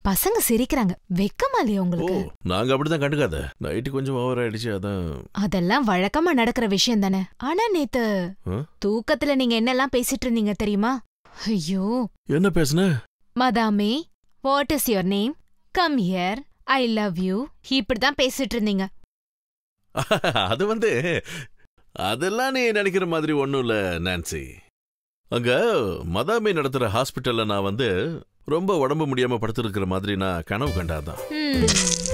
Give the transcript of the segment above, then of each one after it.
பசங்க சிரிக்கிறாங்க வெக்கமா இல்லையா ஓ உங்களுக்கு நாங்க அப்படிதான் கண்டுக்காத நைட்டு கொஞ்சம் ஓவர் ஆயிடுச்சு அதான் அதெல்லாம் வழக்கமா நடக்கிற விஷயம் தானே ஆனா நேத்து ஆ? தூக்கத்துல நீங்க என்னெல்லாம் பேசிட்டு இருந்தீங்க தெரியுமா ஐயோ என்ன பேசுன madam what is your name come here I love you இப்படிதான் பேசிட்டு இருந்தீங்க அது வந்து அதெல்லாம் நீ நினைக்கிற மாதிரி ஒண்ணும் இல்ல நான்சி அங்க மதாமே நடத்துற ஹாஸ்பிட்டல்ல நான் வந்து ரொம்ப உடம்பு முடியாம படுத்திருக்கிற மாதிரி நான் கனவு கண்டாதான் ஹம்,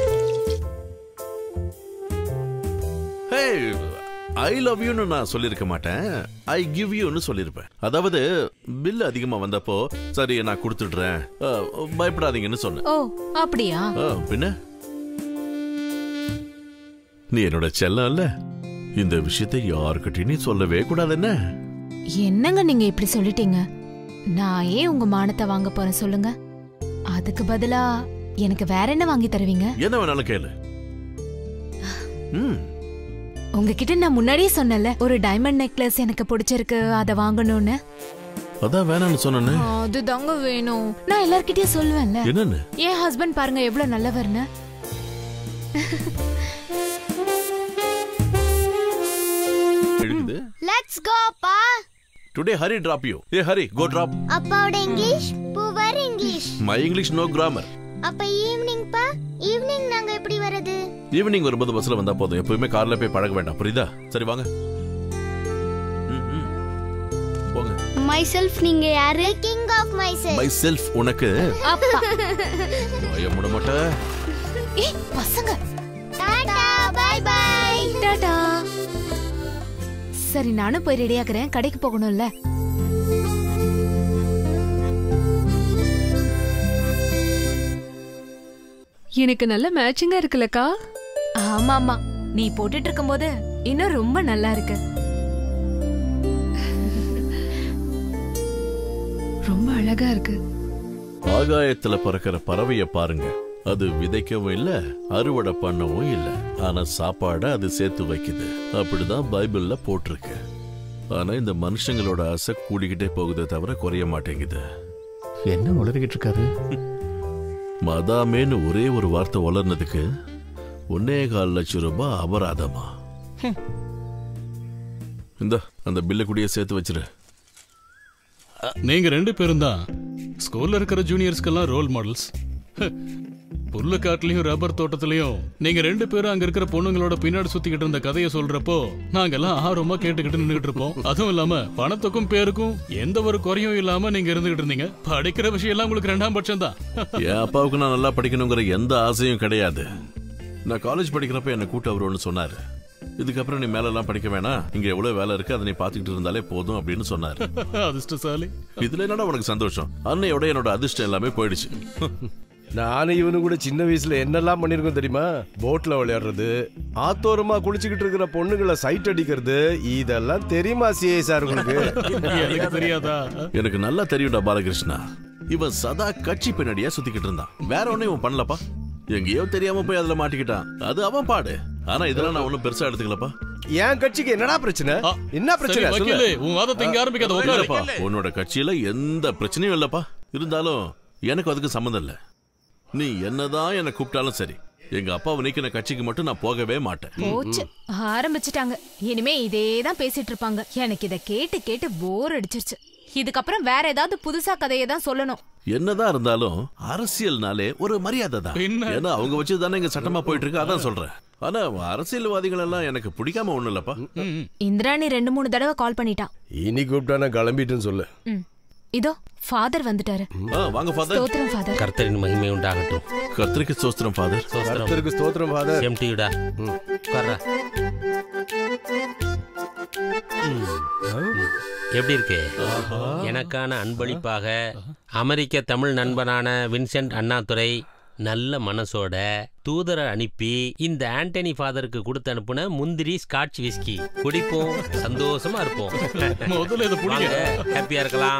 ஹே ஐ லவ் யூன்னு நான் சொல்லியிருக்க மாட்டேன் ஐ கிவ் யூன்னு சொல்லியிருப்பேன் அதாவது பில் அதிகமா வந்தப்போ சரி நான் கொடுத்துடுறேன் அஹ், பயப்படாதீங்கன்னு சொன்னேன் ஓ அப்படியா ஆ, பின்ன நீ என்னோட செல்லம் இல்ல இந்த விஷயத்தை யாருக்கிட்டையும் நீ சொல்லவே கூடாது என்ன என்னங்க நீங்க இப்படி சொல்லிட்டீங்க நான் ஏன் உங்க மானத்தை வாங்க போறேன் சொல்லுங்க அதுக்கு பதிலா எனக்கு வேற என்ன வாங்கி தருவீங்க என்ன வேணாலும் கேளு ம் உங்ககிட்ட நான் முன்னாடியே சொன்னல ஒரு டைமண்ட் நெக்லஸ் எனக்கு பிடிச்சிருக்கு அத வாங்கணும்னு அதான் வேணாம்னு சொன்னேன்னு அதுதாங்க வேணும் நான் எல்லார்கிட்டயும் சொல்லுவேன்ல என்னன்னு என் ஹஸ்பண்ட் பாருங்க எவ்வளவு நல்லவர்னு எழுக்குது லெட்ஸ் கோ அப்பா today Hari drop you A Hari go drop அப்பாவோட English poor English my English no grammar அப்ப ஈவினிங் பா ஈவினிங் நாங்க எப்படி வரது ஈவினிங் வரும்போது பஸ்ல வந்தா போதும் எப்பவுமே கார்ல போய் பழக வேண்டாம் புரியுதா சரி வாங்க ம், ம். போங்க மை செல்ஃப் நீங்க யாரு king of myself myself உனக்கு அப்பா வாய முட மாட்டேன் ஏய் பசங்க டாடா பை பை டாடா சரி நானும் போய் ரெடி ஆகுறேன் கடைக்கு போகணும்ல எனக்கு நல்ல மேட்சிங்கா இருக்குல்லக்கா ஆமா ஆமா நீ போட்டுட்டு இருக்கும்போது இன்னும் ரொம்ப நல்லா இருக்கு ரொம்ப அழகா இருக்கு ஆகாயத்துல பறக்கிற பறவைய பாருங்க அது விதைக்கவும் இல்ல அறுவடை பண்ணவும் இல்ல ஆனா சாப்பாட அது சேர்த்து வைக்குது அப்படிதான் பைபிள்ல போட்டிருக்கு ஆனா இந்த மனுஷங்களோட ஆசை கூடிக்கிட்டே போகுதே தவிர குறைய மாட்டேங்குது என்ன உளறிக்கிட்டு இருக்காரு மதாமேன்னு ஒரே ஒரு வார்த்தை வளர்னதுக்கு ஒன்னே கால் லட்சம் ரூபாய் அபராதமா இந்த அந்த பில்ல கூடயே சேர்த்து வச்சிரு நீங்க ரெண்டு பேரும் தான் ஸ்கூல்ல இருக்கிற ஜூனியர்ஸ்க்கெல்லாம் ரோல் மாடல்ஸ் புல்லுக்காட்டுலயும் ரப்பர் தோட்டத்திலயும் நீங்க ரெண்டு பேரும் அங்க இருக்கிற பொண்ணுங்களோட பின்னாடி சுத்திக்கிட்டு இருந்த கதையை சொல்றப்போ நாங்கெல்லாம் ஆர்வமா கேட்டுக்கிட்டு நின்னுகிட்டு இருப்போம் அதுவும் இல்லாம பணத்துக்கும் பேருக்கும் எந்த ஒரு குறையும் இல்லாம நீங்க இருந்துகிட்டு இருந்தீங்க படிக்கிற விஷயம் எல்லாம் உங்களுக்கு ரெண்டாம் பட்சம் தான் என் அப்பாவுக்கு நான் நல்லா படிக்கணுங்கிற எந்த ஆசையும் கிடையாது நான் காலேஜ் படிக்கிறப்ப என்னை கூட்ட வரும்னு சொன்னாரு இதுக்கப்புறம் நீ மேலெல்லாம் படிக்க வேணாம் இங்க எவ்வளவு வேலை இருக்கு அதை நீ பாத்துக்கிட்டு இருந்தாலே போதும் அப்படின்னு சொன்னாரு அதிர்ஷ்டசாலி இதுல என்னடா உனக்கு சந்தோஷம் அன்னையோட என்னோட அதிர்ஷ்டம் எல்லாமே போயிடுச்சு நானும் இவனு கூட சின்ன வயசுல என்னெல்லாம் பண்ணிருக்கோம் தெரியுமா போட்ல விளையாடுறது ஆத்தோரமா குளிச்சுக்கிட்டு இருக்கிற பொண்ணுங்களை சைட் அடிக்கிறது இதெல்லாம் தெரியுமா சிஏ சார் உங்களுக்கு எனக்கு தெரியாதா எனக்கு நல்லா தெரியும்டா பாலகிருஷ்ணா இவன் சதா கட்சி பின்னாடியா சுத்திக்கிட்டு இருந்தான் வேற ஒண்ணும் இவன் பண்ணலப்பா எங்கேயோ தெரியாம போய் அதுல மாட்டிக்கிட்டான் அது அவன் பாடு ஆனா இதெல்லாம் நான் ஒண்ணும் பெருசா எடுத்துக்கலப்பா என் கட்சிக்கு என்னடா பிரச்சனை ஆ, என்ன சரி, பிரச்சனை சொல்லு வக்கீலே, உன் வாதத்தை இங்க ஆரம்பிக்காத உட்காரு இல்லப்பா உன்னோட கட்சியில எந்த பிரச்சனையும் இல்லப்பா இருந்தாலும் எனக்கு அதுக்கு சம்மந்தம் இல்ல நீ என்னதான் என்ன கூப்பிட்டாலும் சரி எங்க அப்பாவை நீக்கின கட்சிக்கு மட்டும் நான் போகவே மாட்டேன் போச்சு ஆரம்பிச்சிட்டாங்க இனிமே இதே தான் பேசிட்டு இருப்பாங்க எனக்கு இத கேட்டு கேட்டு போர் அடிச்சிருச்சு இதுக்கப்புறம் வேற ஏதாவது புதுசா கதையை தான் சொல்லணும் என்னதான் இருந்தாலும் அரசியல்னாலே ஒரு மரியாதை தான் பின்ன? ஏன்னா அவங்க வச்சு தானே இங்க சட்டமா போயிட்டு இருக்கு அதான் சொல்றேன் ஆனா அரசியல்வாதிகள் எல்லாம் எனக்கு பிடிக்காம ஒண்ணும் இல்லப்பா ம், இந்திராணி ரெண்டு மூணு தடவை கால் பண்ணிட்டா இனி கூப்பிட்டா நான் கிளம்பிட்டேன்னு சொல்லு ம். இதோ ஃபாதர் வந்துட்டாரு ஆ, வாங்க ஃபாதர் ஸ்தோத்திரம் ஃபாதர் கர்த்தரின் மகிமை உண்டாகட்டும் கர்த்தருக்கு சோஸ்திரம் ஃபாதர் சோஸ்திரம் கர்த்தருக்கு ஸ்தோத்திரம் ஃபாதர் எம்டிடா உட்கார்றா எப்படி இருக்கு எனக்கான அன்பளிப்பாக அமெரிக்க தமிழ் நண்பனான வின்சென்ட் அண்ணாதுரை நல்ல மனசோட தூதரை அனுப்பி இந்த ஆண்டனி ஃபாதருக்கு கொடுத்து அனுப்புன முந்திரி ஸ்காட்ச் விஸ்கி குடிப்போம் சந்தோஷமா இருப்போம் முதல்ல இதை வாங்க புடிங்க ஹாப்பியா இருக்கலாம்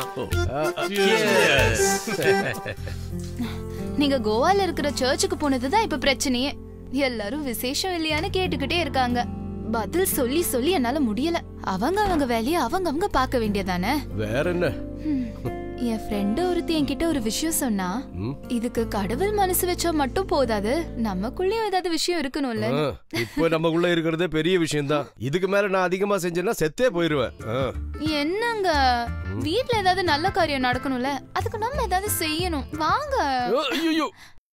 நீங்க கோவால இருக்கிற சர்ச்சுக்கு போனதுதான் இப்ப பிரச்சனையே எல்லாரும் விசேஷம் இல்லையான்னு கேட்டுக்கிட்டே இருக்காங்க பதில் சொல்லி சொல்லி என்னால முடியல அவங்க அவங்க வேலையை அவங்க அவங்க பார்க்க வேண்டியதானே வேற என்ன என் ஃப்ரெண்டு ஒருத்தி என்கிட்ட ஒரு விஷயம் சொன்னா ம்? இதுக்கு கடவுள் மனசு வச்சா மட்டும் போதாது நமக்குள்ளயும் ஏதாவது விஷயம் இருக்கணும்ல ஆ, இப்போ நமக்குள்ள இருக்கிறதே பெரிய விஷயம்தான் இதுக்கு மேல நான் அதிகமா செஞ்சேன்னா செத்தே போயிருவேன் ஆ. என்னங்க வீட்ல ஏதாவது நல்ல காரியம் நடக்கணும்ல அதுக்கு நம்ம ஏதாவது செய்யணும் வாங்க ஐயோ, ஐயோ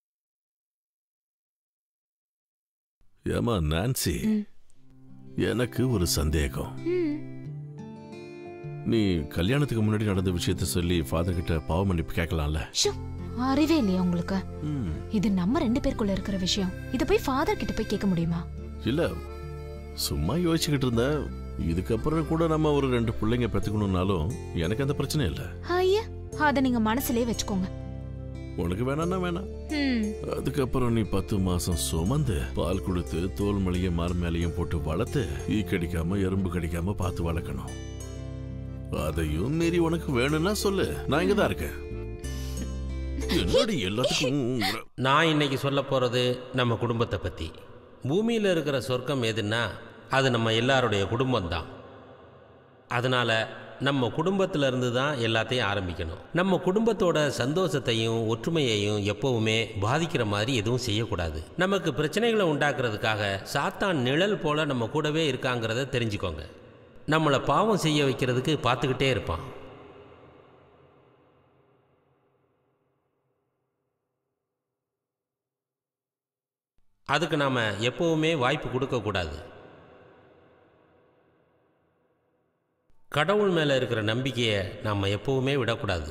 ஏமா நான்சி ம். எனக்கு ஒரு சந்தேகம் ம். நீ கல்யாணத்துக்கு முன்னாடி நடந்த விஷயத்த சொல்லி ஃபாதர் கிட்ட பாவ மன்னிப்பு கேட்கலாம்ல ஷோ, அறிவே இல்லையா உங்களுக்கு ம். இது நம்ம ரெண்டு பேருக்குள்ள இருக்கிற விஷயம் இத போய் ஃபாதர் கிட்ட போய் கேட்க முடியுமா இல்ல சும்மா யோசிச்சுக்கிட்டு இருந்தேன் இதுக்கப்புறம் கூட நம்ம ஒரு ரெண்டு பிள்ளைங்க பெத்துக்கணும்னாலும் எனக்கு அந்த பிரச்சனை இல்ல ஐயா அத நீங்க மனசுலயே வச்சுக்கோங்க உனக்கு வேணாம்னா வேணாம் ம், அதுக்கப்புறம் நீ பத்து மாசம் சுமந்து பால் கொடுத்து தோல் மலையும் மார் மேலையும் போட்டு வளர்த்து ஈ கடிக்காம எறும்பு கடிக்காம பார்த்து வளர்க்கணும் அதையும் மீறி உனக்கு வேணும்னா சொல்லு நான் இங்க தான் இருக்கேன் என்னடி எல்லாத்துக்கும் நான் இன்னைக்கு சொல்ல போகிறது நம்ம குடும்பத்தை பற்றி பூமியில் இருக்கிற சொர்க்கம் எதுன்னா அது நம்ம எல்லாருடைய குடும்பம்தான் அதனால் நம்ம குடும்பத்துல இருந்து தான் எல்லாத்தையும் ஆரம்பிக்கணும் நம்ம குடும்பத்தோட சந்தோஷத்தையும் ஒற்றுமையையும் எப்பவுமே பாதிக்கிற மாதிரி எதுவும் செய்யக்கூடாது நமக்கு பிரச்சனைகளை உண்டாக்குறதுக்காக சாத்தான் நிழல் போல நம்ம கூடவே இருக்காங்கிறத தெரிஞ்சுக்கோங்க நம்மளை பாவம் செய்ய வைக்கிறதுக்கு பார்த்துக்கிட்டே இருப்பான் அதுக்கு நாம் எப்பவுமே வாய்ப்பு கொடுக்கக்கூடாது கடவுள் மேலே இருக்கிற நம்பிக்கையை நாம் எப்பவுமே விடக்கூடாது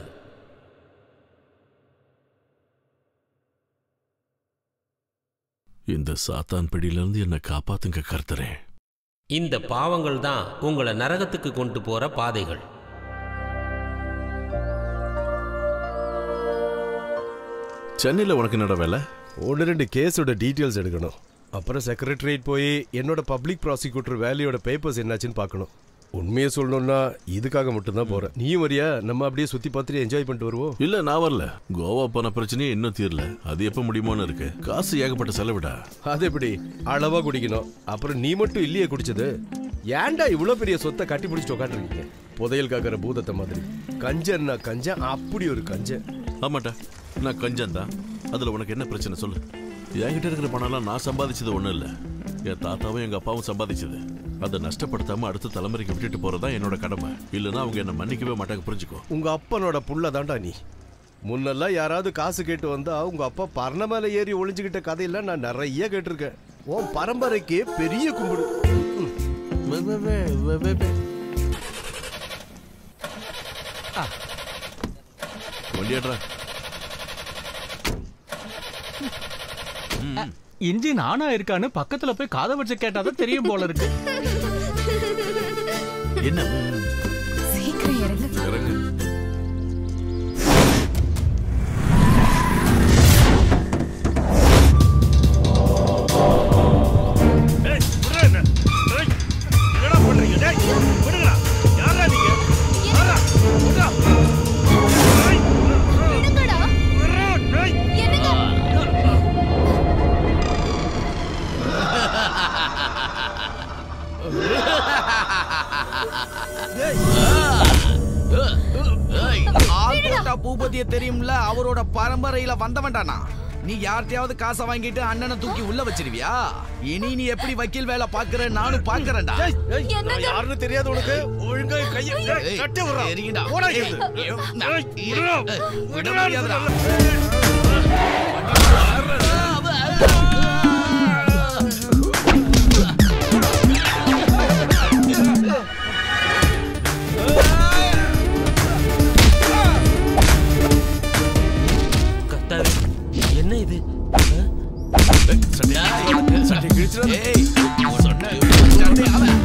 இந்த சாத்தான் பிடியிலிருந்து என்னை காப்பாத்துங்க கர்த்தரே இந்த பாவங்கள் தான் உங்களை நரகத்துக்கு கொண்டு போகிற பாதைகள் சென்னையில உனக்கு என்னடா வேலை ஒன்று ரெண்டு கேஸோட டீட்டெயில்ஸ் எடுக்கணும் அப்புறம் செக்ரட்டரியேட் போய் என்னோட பப்ளிக் ப்ராசிக்யூட்டர் வேலையோட பேப்பர்ஸ் என்னாச்சுன்னு பார்க்கணும் உண்மையை சொல்லணும்னா இதுக்காக மட்டும்தான் போறேன் நீயும் வரியா நம்ம அப்படியே சுத்தி பார்த்துட்டு என்ஜாய் பண்ணிட்டு வருவோம் இல்ல நான் வரல கோவா போன பிரச்சனையே இன்னும் தீரல அது எப்ப முடியுமோன்னு இருக்கு காசு ஏகப்பட்ட செலவிடா அது எப்படி அளவா குடிக்கணும் அப்புறம் நீ மட்டும் இல்லையே குடிச்சது ஏன்டா இவ்வளவு பெரிய சொத்தை கட்டி பிடிச்சிட்டு உட்காந்துருக்கீங்க புதையல் காக்கிற பூதத்தை மாதிரி கஞ்சன்னா கஞ்சன் அப்படி ஒரு கஞ்சன் ஆமாட்டா நான் கஞ்சன் தான் அதுல உனக்கு என்ன பிரச்சனை சொல்லு என்கிட்ட இருக்கிற பணம்லாம் நான் சம்பாதிச்சது ஒண்ணும் இல்ல என் தாத்தாவும் எங்க அப்பாவும் சம்பாதிச்சது அதை நஷ்டப்படுத்தாம அடுத்த தலைமுறைக்கு விட்டுட்டு போறதுதான் என்னோட கடமை இல்லைன்னா அவங்க என்ன மன்னிக்கவே மாட்டாங்க புரிஞ்சுக்கோ உங்க அப்பனோட புள்ள தான்டா நீ முன்னெல்லாம் யாராவது காசு கேட்டு வந்தா உங்க அப்பா பரண மேல ஏறி ஒளிஞ்சுக்கிட்ட கதையெல்லாம் நான் நிறைய கேட்டிருக்கேன் உன் பரம்பரைக்கு பெரிய கும்பிடு ம். வே, வே, வே, வே, வே, வே. வண்டியாடுறா இன்ஜின் ஆனா இருக்கான்னு பக்கத்துல போய் காதை வச்சு கேட்டாதான் தெரியும் போல இருக்கு என்ன ம், சீக்கிரம் இறங்கு இறங்கு விடுங்கடா. என்னங்க? ஆல்போட்டா பூபதிய தெரியும்ல அவரோட பரம்பரையில வந்தவன்டானா நீ யார்கிட்டயாவது காசை வாங்கிட்டு அண்ணனை தூக்கி உள்ள வச்சிருவியா இனி நீ எப்படி வக்கீல் வேலை பாக்குற நானும் பாக்குறேன்டா என்னங்க? யாருன்னு தெரியாது உனக்கு ஒழுங்கா கையை ஏய், கட்டி விடுறா. தெரியும்டா. போடா ஏய், இங்கிருந்து. ஏய், நான் ஏய், விட முடியாதுடா. கத்தாவே என்ன இது ஏய், சொன்னேன். சண்டை அவன்.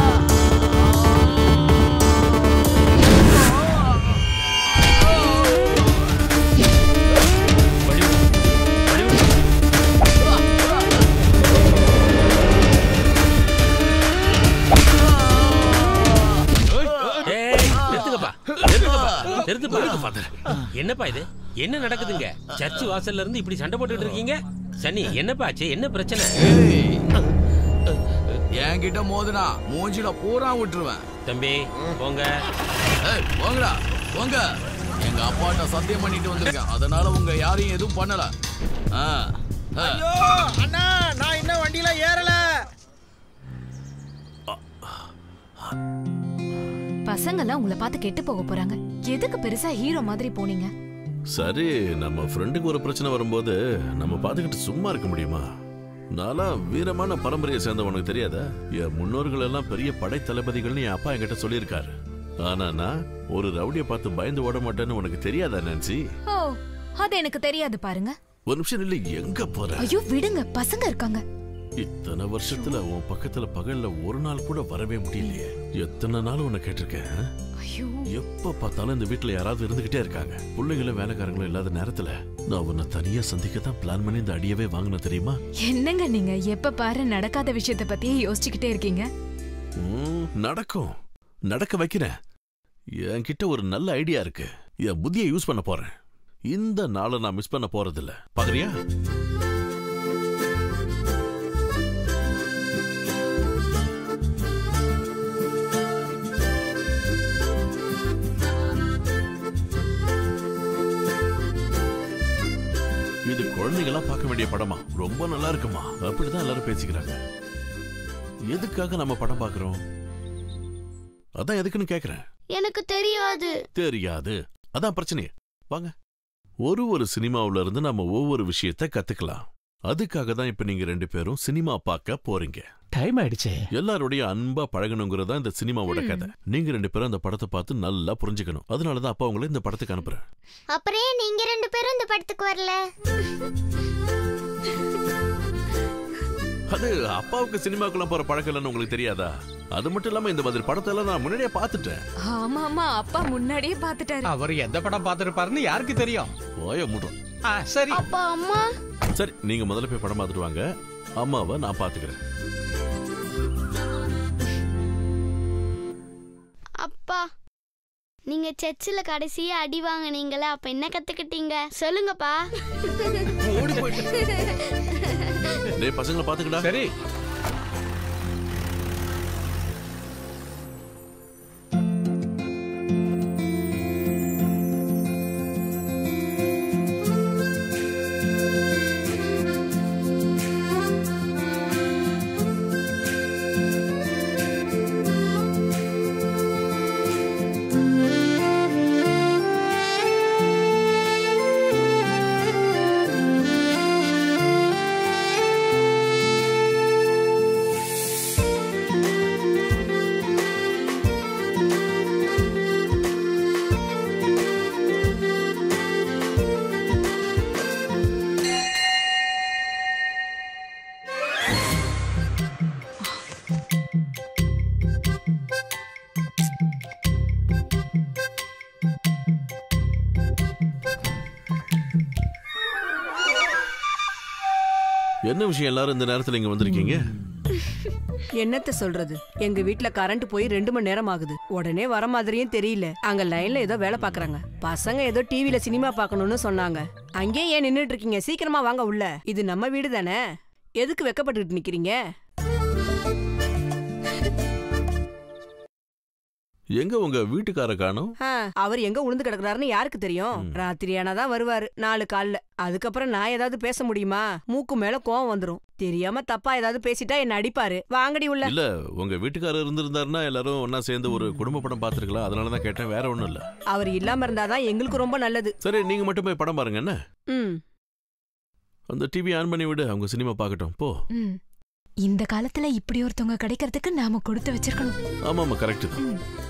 ஏய், நிறுத்துங்கப்பா நிறுத்துங்கப்பா நிறுத்துப்பா என்னப்பா இது என்ன நடக்குதுங்க சர்ச் வாசல்ல இருந்து இப்படி சண்டை போட்டுட்டு இருக்கீங்க சனி என்னப்பா ஆச்சு என்ன பிரச்சனை ஏய், என்கிட்ட மோதுனா மூஞ்சில பூரா விட்டுருவேன் தம்பி போங்க ஏய், போங்கடா போங்க எங்க அப்பாட்ட சத்தியம் பண்ணிட்டு வந்திருக்கேன் அதனால உங்க யாரையும் எதுவும் பண்ணல ஆ, ஆ. ஐயோ அண்ணா நான் இன்னும் வண்டியில ஏறல பசங்கெல்லாம் உங்களை பார்த்து கெட்டு போக போறாங்க எதுக்கு பெருசா ஹீரோ மாதிரி போனீங்க சரி நம்ம ஃப்ரெண்டுக்கு ஒரு பிரச்சனை வரும்போது நம்ம பார்த்துக்கிட்டு சும்மா இருக்க முடியுமா நான்லாம் வீரமான பரம்பரையை சேர்ந்தவனுக்கு தெரியாதா என் முன்னோர்கள் எல்லாம் பெரிய படை தளபதிகள்னு என் அப்பா என்கிட்ட சொல்லியிருக்காரு ஆனா நான் ஒரு ரவுடியை பார்த்து பயந்து ஓட மாட்டேன்னு உனக்கு தெரியாதா நான்சி ஓ அது எனக்கு தெரியாது பாருங்க ஒரு நிமிஷம் இல்லை எங்க போற ஐயோ விடுங்க பசங்க இருக்காங்க இத்தனை வருஷத்துல உன் பக்கத்துல பகல்ல ஒரு நாள் கூட வரவே முடியலையே எத்தனை நாள் உன்னை கேட்டிருக்கேன் ஆ? ஐயோ எப்ப பார்த்தாலும் இந்த வீட்டுல யாராவது இருந்துகிட்டே இருக்காங்க பிள்ளைங்களும் வேலைக்காரங்களும் இல்லாத நேரத்துல நான் உன்னை தனியா சந்திக்க தான் பிளான் பண்ணி இந்த அடியவே வாங்கின தெரியுமா என்னங்க நீங்க எப்ப பாரு நடக்காத விஷயத்த பத்தியே யோசிச்சுக்கிட்டே இருக்கீங்க ம், நடக்கும் நடக்க வைக்கிறேன் என்கிட்ட ஒரு நல்ல ஐடியா இருக்கு என் புத்தியை யூஸ் பண்ண போறேன் இந்த நாளை நான் மிஸ் பண்ண போறதில்ல பாக்குறியா இது குழந்தைங்களாம் பார்க்க வேண்டிய படமா ரொம்ப நல்லா இருக்குமா அப்படிதான் எல்லாரும் பேசிக்கிறாங்க எதுக்காக நம்ம படம் பார்க்கறோம் அதான் எதுக்குன்னு கேக்குறேன் எனக்கு தெரியாது தெரியாது அதான் பிரச்சனையே வாங்க ஒரு ஒரு சினிமாவுல இருந்து நம்ம ஒவ்வொரு விஷயத்த கத்துக்கலாம் அதுக்காக தான் இப்ப நீங்க ரெண்டு பேரும் சினிமா பார்க்க போறீங்க டைம் ஆயிடுச்சே எல்லாருடைய அன்பா பழகணுங்கிறதா இந்த சினிமாவோட கதை நீங்க ரெண்டு பேரும் அந்த படத்தை பார்த்து நல்லா புரிஞ்சுக்கணும் அதனாலதான் அப்பா உங்களை இந்த படத்துக்கு அனுப்புறேன் அப்புறம் ஏன் நீங்க ரெண்டு பேரும் இந்த படத்துக்கு வரல அது அப்பாவுக்கு சினிமாக்குள்ள போற பழக்கம் இல்லைன்னு உங்களுக்கு தெரியாதா அது மட்டும் இல்லாம இந்த மாதிரி படத்தை எல்லாம் நான் முன்னாடியே பார்த்துட்டேன் ஆமா ஆமா அப்பா முன்னாடியே பாத்துட்டாரு அவர் எந்த படம் பார்த்திருப்பாருன்னு யாருக்கு தெரியும் ஓய மூடும் ஆ, சரி அப்பா அம்மா சரி நீங்க முதல்ல போய் படம் பார்த்துட்டு வாங்க அம்மாவை நான் பாத்துக்கிறேன் அப்பா நீங்க சர்ச்சில் கடைசியா அடி வாங்குனீங்களே அப்ப என்ன கத்துக்கிட்டீங்க சொல்லுங்கப்பா ஓடி போயிட்டு டேய் பசங்களை பாத்துக்கடா சரி என்ன விஷயம் எல்லாரும் இந்த நேரத்துல இங்க வந்திருக்கீங்க என்னத்த சொல்றது எங்க வீட்ல கரண்ட் போய் ரெண்டு மணி நேரம் ஆகுது உடனே வர மாதிரியும் தெரியல அங்க லைன்ல ஏதோ வேலை பாக்குறாங்க பசங்க ஏதோ டிவில சினிமா பார்க்கணும்னு சொன்னாங்க அங்கேயே ஏன் நின்னுட்டு இருக்கீங்க சீக்கிரமா வாங்க உள்ள இது நம்ம வீடு தானே எதுக்கு வெக்கப்பட்டுட்டு நிக்கிறீங்க எங்க உங்க வீட்டுக்கார காணோம் ஆ, அவர் எங்க உளுந்து கிடக்குறாருன்னு யாருக்கு தெரியும் ராத்திரி ஆனாதான் வருவாரு நாலு கால்ல அதுக்கப்புறம் நான் ஏதாவது பேச முடியுமா மூக்கு மேல கோவம் வந்துரும் தெரியாம தப்பா ஏதாவது பேசிட்டா என்ன அடிப்பாரு வாங்கடி உள்ள இல்ல உங்க வீட்டுக்காரர் இருந்திருந்தாருன்னா எல்லாரும் ஒன்னா சேர்ந்து ஒரு குடும்ப படம் பார்த்திருக்கலாம் அதனாலதான் கேட்டேன் வேற ஒண்ணும் இல்ல அவர் இல்லாம இருந்தாதான் எங்களுக்கு ரொம்ப நல்லது சரி நீங்க மட்டும் போய் படம் பாருங்க என்ன ம் அந்த டிவி ஆன் பண்ணி விடு அவங்க சினிமா பார்க்கட்டும் போ ம். இந்த காலத்துல இப்படி ஒருத்தவங்க கிடைக்கிறதுக்கு நாம கொடுத்து வச்சிருக்கணும் ஆமா ஆமா கரெக்ட் தான் ம்.